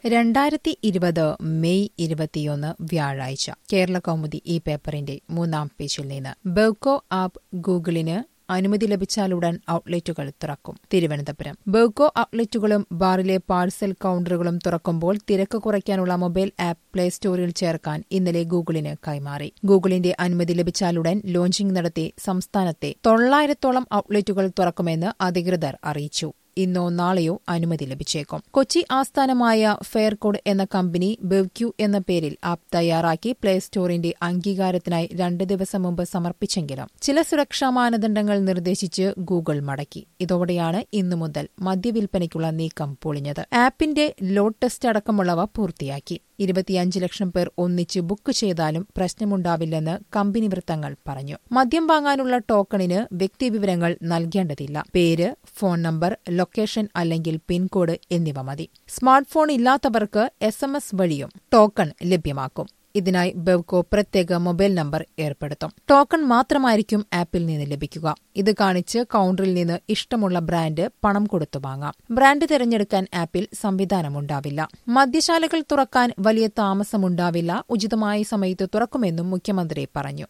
രണ്ടായിരത്തി ഇരുപത് മെയ് ഇരുപത്തിയൊന്ന് വ്യാഴാഴ്ച കേരള കൗമുദി ഈ പേപ്പറിന്റെ മൂന്നാം പേജിൽ നിന്ന് ബെവ്കോ ആപ്പ് ഗൂഗിളിന് അനുമതി ലഭിച്ചാലുടൻ ഔട്ട്ലെറ്റുകൾ തുറക്കും തിരുവനന്തപുരം ബെവ്കോ ഔട്ട്ലെറ്റുകളും ബാറിലെ പാഴ്സൽ കൌണ്ടറുകളും തുറക്കുമ്പോൾ തിരക്ക് കുറയ്ക്കാനുള്ള മൊബൈൽ ആപ്പ് പ്ലേ സ്റ്റോറിൽ ചേർക്കാൻ ഇന്നലെ ഗൂഗിളിന് കൈമാറി ഗൂഗിളിന്റെ അനുമതി ലഭിച്ചാലുടൻ ലോഞ്ചിംഗ് നടത്തി സംസ്ഥാനത്തെ തൊള്ളായിരത്തോളം ഔട്ട്ലെറ്റുകൾ തുറക്കുമെന്ന് അധികൃതർ അറിയിച്ചു ഇന്നോ നാളെയോ അനുമതി ലഭിച്ചേക്കും കൊച്ചി ആസ്ഥാനമായ ഫെയർകോഡ് എന്ന കമ്പനി ബെവ്ക്യു എന്ന പേരിൽ ആപ്പ് തയ്യാറാക്കി പ്ലേ സ്റ്റോറിന്റെ അംഗീകാരത്തിനായി രണ്ട് ദിവസം മുമ്പ് സമർപ്പിച്ചെങ്കിലും ചില സുരക്ഷാ മാനദണ്ഡങ്ങൾ നിർദ്ദേശിച്ച് ഗൂഗിൾ മടക്കി ഇതോടെയാണ് ഇന്നു മുതൽ മദ്യവിൽപ്പനയ്ക്കുള്ള നീക്കം പൊളിഞ്ഞത് ആപ്പിന്റെ ലോഡ് ടെസ്റ്റ് അടക്കമുള്ളവ പൂർത്തിയാക്കി ഇരുപത്തിയഞ്ച് ലക്ഷം പേർ ഒന്നിച്ച് ബുക്ക് ചെയ്താലും പ്രശ്നമുണ്ടാവില്ലെന്ന് കമ്പനി വൃത്തങ്ങൾ പറഞ്ഞു മദ്യം വാങ്ങാനുള്ള ടോക്കണിന് വ്യക്തിവിവരങ്ങൾ നൽകേണ്ടതില്ല പേര് ഫോൺ നമ്പർ ലൊക്കേഷൻ അല്ലെങ്കിൽ പിൻകോഡ് എന്നിവ മതി സ്മാർട്ട് ഫോൺ ഇല്ലാത്തവർക്ക് എസ് എം എസ് വഴിയും ടോക്കൺ ലഭ്യമാക്കും ഇതിനായി ബെവ്കോ പ്രത്യേക മൊബൈൽ നമ്പർ ഏർപ്പെടുത്തും ടോക്കൺ മാത്രമായിരിക്കും ആപ്പിൽ നിന്ന് ലഭിക്കുക ഇത് കാണിച്ച് കൌണ്ടറിൽ നിന്ന് ഇഷ്ടമുള്ള ബ്രാൻഡ് പണം കൊടുത്തു വാങ്ങാം ബ്രാൻഡ് തിരഞ്ഞെടുക്കാൻ ആപ്പിൽ സംവിധാനമുണ്ടാവില്ല മദ്യശാലകൾ തുറക്കാൻ വലിയ താമസമുണ്ടാവില്ല ഉചിതമായ സമയത്ത് തുറക്കുമെന്നും മുഖ്യമന്ത്രി പറഞ്ഞു